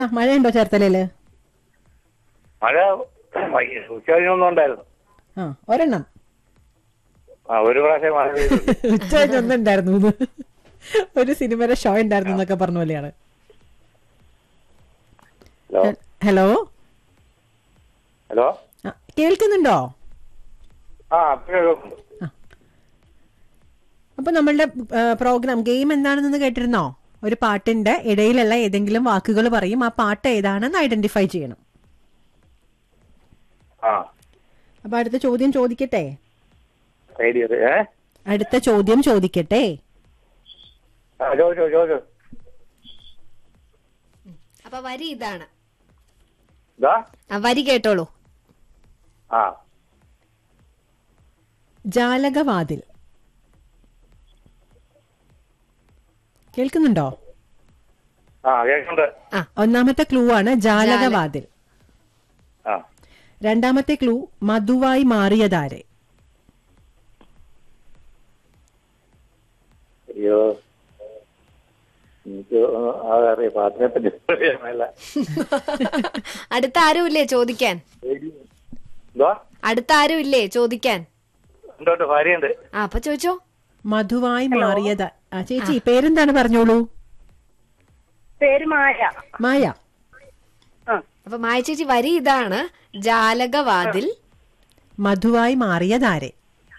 ആ, മഴയുണ്ടോ ചേർത്തലയില് മഴ വൈ- ഉച്ച കഴിഞ്ഞൊന്നും ഉണ്ടായിരുന്നു ആ ഒരെണ്ണം ആ ഒരു പ്രാവശ്യം മഴ പെയ്തു ഉച്ച കഴിഞ്ഞൊന്നും ഉണ്ടായിരുന്നു എന്ന്. ഒരു സിനിമയുടെ ഷോ ഉണ്ടായിരുന്നു എന്നൊക്കെ പറഞ്ഞ പോലെയാണ് ഹലോ ഹലോ ഹലോ ആ, കേൾക്കുന്നുണ്ടോ ആ അപ്പോഴും അപ്പൊ നമ്മളുടെ പ്രോഗ്രാം ഗെയിം എന്താണെന്ന് കേട്ടിരുന്നോ ഒരു പാട്ടിന്റെ ഇടയിലുള്ള ഏതെങ്കിലും വാക്കുകൾ പറയും ആ പാട്ട് ഏതാണെന്ന് ഐഡന്റിഫൈ ചെയ്യണം ആ അപ്പൊ അടുത്ത ചോദ്യം ചോദിക്കട്ടെ റേഡിയോ ഏ അടുത്ത ചോദ്യം ചോദിക്കട്ടെ ആ ചോദിച്ചോ ചോദിച്ചോ അപ്പൊ വരി ഇതാണ് ഇതാ ആ വരി കേട്ടോളൂ ആ ജാലകവാതിൽ കേൾക്കുന്നുണ്ടോ ആ കേൾക്കുന്നുണ്ട് ആ ഒന്നാമത്തെ ക്ലൂ ആണ് ജാലകവാതിൽ ആ രണ്ടാമത്തെ ക്ലൂ മധുവായി മാറിയതാരെ അയ്യോ എനിക്ക് അതറിയാം പാട്ടിനെ പറ്റി അറിയാമല്ല അടുത്ത ആരും ഇല്ലേ ചോദിക്കാൻ ഇതാ അടുത്ത ആരും ഇല്ലേ ചോദിക്കാൻ ഉണ്ടോട്ട് ഭാര്യയുണ്ട് ആ അപ്പൊ ചോദിച്ചോ മധുവായി മാറിയതാ ആ ചേച്ചി പേരെന്താണ് പറഞ്ഞോളൂ പേര് മായ മായ ആ അപ്പൊ മായ ചേച്ചി വരി ഇതാണ് ജാലകവാതിൽ മധുവായി മാറിയതാരെ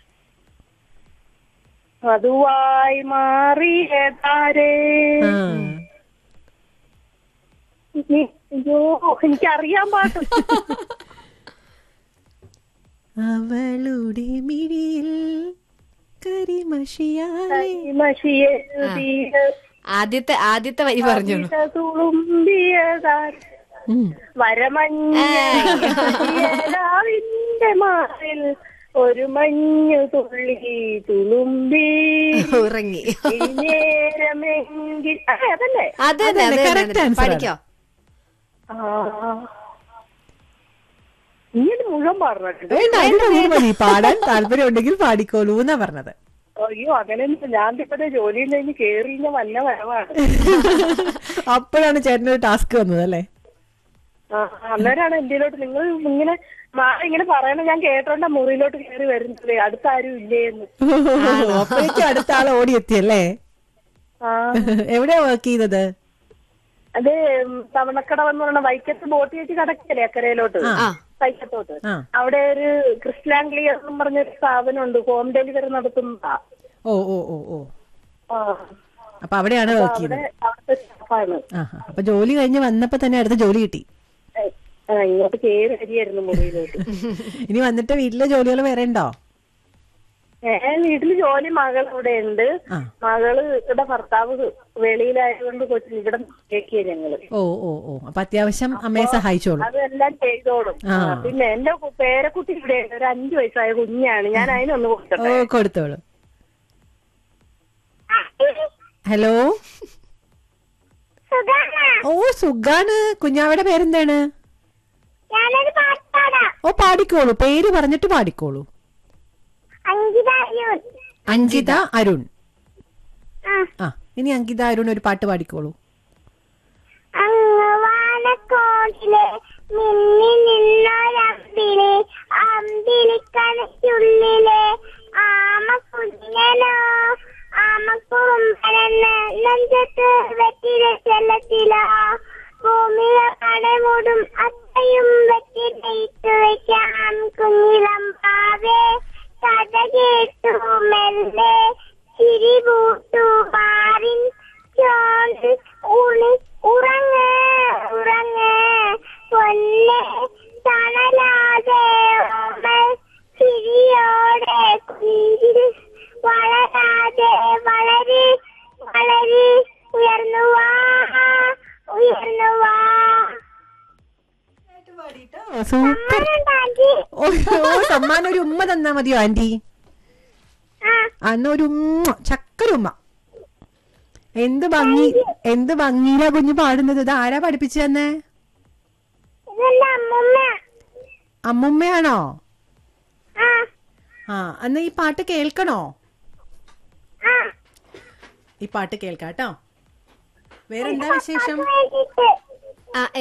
മധുവായി മാറിയതാരേ ആ ഇനി- അയ്യോ എനിക്കറിയാൻ പാട്ട് അവളുടെ മിഴിയിൽ കരിമഷിയായി മഷിയെഴുതിയ ആദ്യത്തെ ആദ്യത്തെ വരി പറഞ്ഞോളൂ തുളുമ്പിയതാർ ഉം. വരമഞ്ഞിന്റെ മാറിൽ ഒരു മഞ്ഞു തുള്ളി തുളുമ്പി ഉറങ്ങി ഈ നേരമെങ്കിൽ ആ, അതല്ലേ അത് തന്നെ അതന്നെ, അത് correct തന്നെ answer ആണ്. പഠിക്കോ ആ ഇങ്ങനെ മുഴുവൻ പറഞ്ഞിട്ടുണ്ട് വേണ്ട അതിന്റെ കൂടെ മതി പാടാൻ താല്പര്യം ഉണ്ടെങ്കിൽ പാടിക്കോളൂ എന്നാ പറഞ്ഞത് അയ്യോ അങ്ങനെയൊന്നും ഞാൻ ഇപ്പഴത്തെ ജോലിയിൽ നിന്ന് കേറി ഞാൻ വല്ല വരവാണ് അപ്പോഴാണ് ചേട്ടനൊരു ടാസ്ക് വന്നത് അല്ലേ ആ, അന്നേരമാണ് എന്തിലോട്ട് നിങ്ങൾ ഇങ്ങനെ നാളെ ഇങ്ങനെ പറയണ ഞാൻ കേട്ടോണ്ടാ മുറിയിലോട്ട് കയറി വരുന്നത് അടുത്ത ആരും ഇല്ലേ എന്ന് അപ്പോഴേക്കും അടുത്ത ആൾ ഓടിയെത്തിയല്ലേ ആ എവിടെയാ വർക്ക് ചെയ്തത് അത് തവണക്കട എന്ന് പറഞ്ഞ വൈക്കത്ത് ബോട്ട് ചേച്ചി കടക്കല്ലേ അക്കരയിലോട്ട് ആ വൈക്കത്തോട്ട് ആ അവിടെ ഒരു ക്രിസ്ലാൻ ക്ലിയർ എന്നും പറഞ്ഞൊരു സ്ഥാപനമുണ്ട് ഹോം ഡെലിവറി നടത്തുന്നതാ ഓ ഓ ഓ ഓ ആ അപ്പൊ അവിടെയാണ് വർക്ക് അവിടെ ചെയ്തത് അവിടുത്തെ സ്റ്റാഫാണ് ആ ആ. അപ്പൊ ജോലി കഴിഞ്ഞ് വന്നപ്പോ തന്നെ അടുത്ത ജോലി കിട്ടി ആ, ഇങ്ങോട്ട് കയറി വരികയായിരുന്നു മുറിയിലോട്ട് ഇനി വന്നിട്ട് വീട്ടിലെ ജോലികൾ വേറെ ഉണ്ടോ ഏ വീട്ടില് ജോലി മകൾ ഇവിടെ ഉണ്ട് ആ മകള് ഇവിടെ ഭർത്താവ് വെളിയിലായതുകൊണ്ട് കൊച്ചിന് ഇവിടെ കേക്കിയ ഞങ്ങള് ഓ ഓ ഓ അപ്പൊ അത്യാവശ്യം അമ്മയെ സഹായിച്ചോളൂ അതെല്ലാം ചെയ്തോളും ആ. ആ, പിന്നെ എന്റെ കു- പേരക്കുട്ടി ഇവിടെ ഉണ്ട്. ഒരു അഞ്ചു വയസ്സായ കുഞ്ഞാണ് ഞാൻ അതിനൊന്ന് ഓ കൊടുക്കട്ടെ കൊടുത്തോളൂ ഹലോ ഓ സുഖാണ് കുഞ്ഞാവയുടെ പേരെന്താണ് ഓ പാടിക്കോളൂ പേര് പറഞ്ഞിട്ട് പാടിക്കോളൂ അങ്കിത അരുൺ ആ ഇനി അങ്കിത അരുൺ ഒരു പാട്ട് പാടിക്കോളൂ അങ്ങവാനക്കോട്ടിലെ മിന്നി നിന്നൊരമ്പിളി അമ്പിളിക്കണയ്ക്കുള്ളിലെ ആമ കുഞ്ഞനോ ആമ കുറുമ്പനെന്ന് നെഞ്ചത്ത് വെറ്റിലെ ചെല്ലത്തില ഭൂമിയെ കടമൂടും അത്തയും വെറ്റി നെയ്ത്തു വയ്ക്കാം കുഞ്ഞിളം പാവേ കഥ കേട്ടു മെല്ലെ ചിരി പൂട്ടു മാറിൻ ചോണ്ട് ഉളി ഉറങ്ങ് ഉറങ്ങ് പൊന്നെ തണലാതെ ഓമൽ ചിരിയോടെ കുഞ്ചിൽ വളരാതെ വളര് വളര് ഉയർന്നു വാ ഉയർന്നു വാ സൂപ്പർ ആന്റി ഓ ഓ, സമ്മാനം ഒരു ഉമ്മ തന്നാ മതിയോ ആന്റി ആ അന്ന് ഒരു ഉമ്മ ചക്കര ഉമ്മ എന്ത് ഭംഗി എന്ത് ഭംഗിയിലാ കുഞ്ഞു പാടുന്നത് ഇത് ആരാ പഠിപ്പിച്ചു തന്നെ ഇതെന്റെ അമ്മമ്മ അമ്മുമ്മയാണോ ആ ആ എന്നാ ഈ പാട്ട് കേൾക്കണോ ആ ഈ പാട്ട് കേൾക്കാട്ടോ വേറെന്താ വിശേഷം വേണ്ടിട്ട് ആ